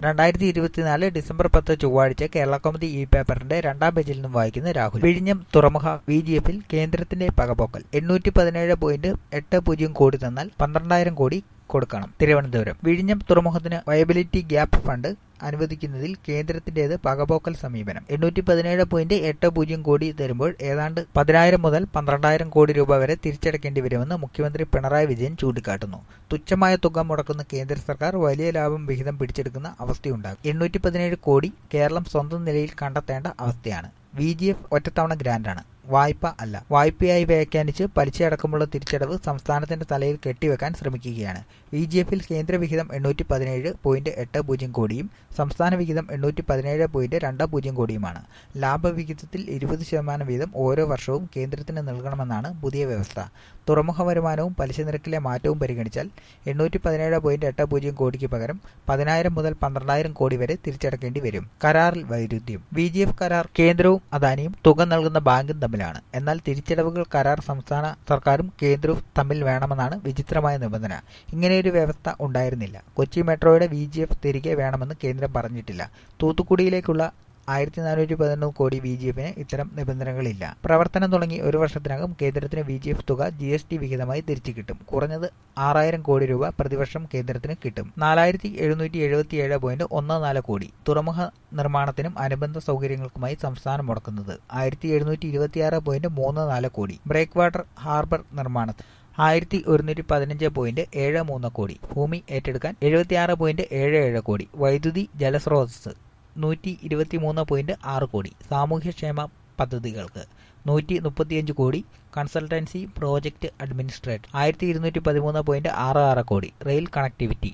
രണ്ടായിരത്തി ഇരുപത്തിനാല് ഡിസംബർ പത്ത് ചൊവ്വാഴ്ച കേരള കൗമുദി ഇ പേപ്പറിന്റെ രണ്ടാം പേജിൽ നിന്നും വായിക്കുന്ന രാഹുൽ വിഴിഞ്ഞം തുറമുഖ വി ജി എഫിൽ കേന്ദ്രത്തിന്റെ പകപോക്കൽ എണ്ണൂറ്റി പതിനേഴ് പോയിന്റ് എട്ട് പൂജ്യം കോടി തന്നാൽ പന്ത്രണ്ടായിരം കോടി കൊടുക്കണം തിരുവനന്തപുരം വിഴിഞ്ഞം തുറമുഖത്തിന് വയബിലിറ്റി ഗ്യാപ്പ് ഫണ്ട് അനുവദിക്കുന്നതിൽ കേന്ദ്രത്തിന്റേത് പകപോക്കൽ സമീപനം എണ്ണൂറ്റി പതിനേഴ് പോയിന്റ് എട്ട് പൂജ്യം കോടി തരുമ്പോൾ ഏതാണ്ട് പതിനായിരം മുതൽ പന്ത്രണ്ടായിരം കോടി രൂപ വരെ തിരിച്ചടക്കേണ്ടി വരുമെന്ന് മുഖ്യമന്ത്രി പിണറായി വിജയൻ ചൂണ്ടിക്കാട്ടുന്നു തുച്ഛമായ തുക മുടക്കുന്ന കേന്ദ്ര സർക്കാർ വലിയ ലാഭം വിഹിതം പിടിച്ചെടുക്കുന്ന അവസ്ഥയുണ്ടാകും എണ്ണൂറ്റി പതിനേഴ് കോടി കേരളം സ്വന്തം നിലയിൽ കണ്ടെത്തേണ്ട അവസ്ഥയാണ് വി ജി എഫ് ഒറ്റത്തവണ ഗ്രാന്റാണ് വായ്പ അല്ല വായ്പയായി വ്യാഖ്യാനിച്ച് പലിശയടക്കമുള്ള തിരിച്ചടവ് സംസ്ഥാനത്തിന്റെ തലയിൽ കെട്ടിവെക്കാൻ ശ്രമിക്കുകയാണ് വി ജി എഫിൽ കേന്ദ്ര വിഹിതം എണ്ണൂറ്റി പതിനേഴ് പോയിന്റ് എട്ട് പൂജ്യം കോടിയും സംസ്ഥാന വിഹിതം എണ്ണൂറ്റി പതിനേഴ് പോയിന്റ് രണ്ട് പൂജ്യം കോടിയുമാണ് ലാഭവിഹിതത്തിൽ ഇരുപത് ശതമാനം വീതം ഓരോ വർഷവും കേന്ദ്രത്തിന് നൽകണമെന്നാണ് പുതിയ വ്യവസ്ഥ തുറമുഖ വരുമാനവും പലിശ നിരക്കിലെ മാറ്റവും പരിഗണിച്ചാൽ എണ്ണൂറ്റി പതിനേഴ് പോയിന്റ് എട്ട് പൂജ്യം കോടിക്ക് പകരം പതിനായിരം മുതൽ പന്ത്രണ്ടായിരം കോടി വരെ തിരിച്ചടക്കേണ്ടി വരും കരാറിൽ വൈരുദ്ധ്യം വി ജി എഫ് കരാർ കേന്ദ്രവും അദാനിയും തുക നൽകുന്ന ബാങ്കും തമ്മിലാണ് എന്നാൽ തിരിച്ചടവുകൾ കരാർ സംസ്ഥാന സർക്കാരും കേന്ദ്രവും തമ്മിൽ വേണമെന്നാണ് വിചിത്രമായ നിബന്ധന ഇങ്ങനെയൊരു വ്യവസ്ഥ ഉണ്ടായിരുന്നില്ല കൊച്ചി മെട്രോയുടെ വി ജി എഫ് തിരികെ വേണമെന്ന് കേന്ദ്രം പറഞ്ഞിട്ടില്ല തൂത്തുക്കുടിയിലേക്കുള്ള ആയിരത്തി നാനൂറ്റി പതിനൊന്ന് കോടി വി ജി എഫിന് ഇത്തരം നിബന്ധനകളില്ല പ്രവർത്തനം തുടങ്ങി ഒരു വർഷത്തിനകം കേന്ദ്രത്തിന് വി ജി എഫ് തുക ജി എസ് ടി വിഹിതമായി തിരിച്ചു കിട്ടും കുറഞ്ഞത് ആറായിരം കോടി രൂപ പ്രതിവർഷം കേന്ദ്രത്തിന് കിട്ടും നാലായിരത്തി എഴുന്നൂറ്റി എഴുപത്തിയേഴ് പോയിന്റ് ഒന്ന് നാല് കോടി തുറമുഖ നിർമ്മാണത്തിനും അനുബന്ധ സൗകര്യങ്ങൾക്കുമായി സംസ്ഥാനം മുടക്കുന്നത് ആയിരത്തി എഴുന്നൂറ്റി ഇരുപത്തിയാറ് പോയിന്റ് മൂന്ന് നാല് കോടി ബ്രേക്ക് വാട്ടർ ഹാർബർ നിർമ്മാണത്തിന് ആയിരത്തി ഒരുന്നൂറ്റി പതിനഞ്ച് പോയിന്റ് ഏഴ് മൂന്ന് കോടി ഭൂമി ഏറ്റെടുക്കാൻ എഴുപത്തിയാറ് പോയിന്റ് ഏഴ് ഏഴ് കോടി വൈദ്യുതി ജലസ്രോതസ് നൂറ്റി ഇരുപത്തി മൂന്ന് പോയിന്റ് ആറ് കോടി സാമൂഹ്യക്ഷേമ പദ്ധതികൾക്ക് നൂറ്റി മുപ്പത്തിയഞ്ച് കോടി കൺസൾട്ടൻസി പ്രോജക്റ്റ് അഡ്മിനിസ്ട്രേറ്റർ ആയിരത്തി ഇരുന്നൂറ്റി പതിമൂന്ന് പോയിന്റ് ആറ് ആറ് കോടി റെയിൽ കണക്ടിവിറ്റി